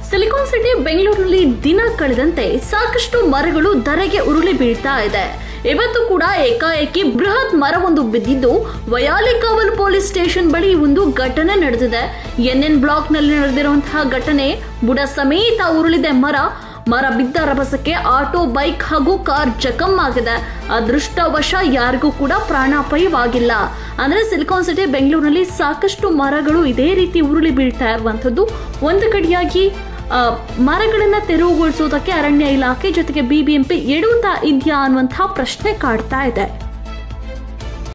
silicon city ಬೆಂಗಳೂರಿನಲ್ಲಿ ದಿನ ಕಳೆದಂತೆ ಸಾಕಷ್ಟು ಮರಗಳು ಧರೆಗೆ ಉರುಳಿ ಬೀಳ್ತಾ ಇದೆ ಇವತ್ತು ಕೂಡ ಏಕಾಏಕಿ ಬೃಹತ್ ಮರವೊಂದು ಬಿದ್ದಿದ್ದು ವಯಾಲಿಕಾವಲ್ ಪೊಲೀಸ್ ಸ್ಟೇಷನ್ ಬಳಿ ಒಂದು ಘಟನೆ ನಡೆದಿದೆ ಎನ್ಎನ್ ಬ್ಲಾಕ್ ನಲ್ಲಿ ನಡೆದಿರುವಂತಹ ಘಟನೆ ಬುಡ ಸಮೇತ ಉರುಳಿದೆ ಮರ ಮರ ಬಿದ್ದ ರಭಸಕ್ಕೆ ಆಟೋ ಬೈಕ್ ಹಾಗೂ ಕಾರ್ ಜಖಂ ಆಗಿದೆ ಅದೃಷ್ಟವಶ ಯಾರಿಗೂ ಕೂಡ ಪ್ರಾಣಾಪಾಯವಾಗಿಲ್ಲ ಅಂದ್ರೆ ಸಿಲಿಕಾನ್ ಸಿಟಿ ಬೆಂಗಳೂರಿನಲ್ಲಿ ಸಾಕಷ್ಟು ಮರಗಳು ಇದೇ ರೀತಿ ಉರುಳಿ ಬೀಳ್ತಾ ಇರುವಂಥದ್ದು ಒಂದು ಕಡೆಯಾಗಿ ಆ, ಮರಗಳನ್ನ ತೆರವುಗೊಳಿಸುವುದಕ್ಕೆ ಅರಣ್ಯ ಇಲಾಖೆ ಜೊತೆಗೆ ಬಿಬಿಎಂಪಿ ಎಡುತ್ತಾ ಇದೆಯಾ ಅನ್ನುವಂತಹ ಪ್ರಶ್ನೆ ಕಾಡ್ತಾ ಇದೆ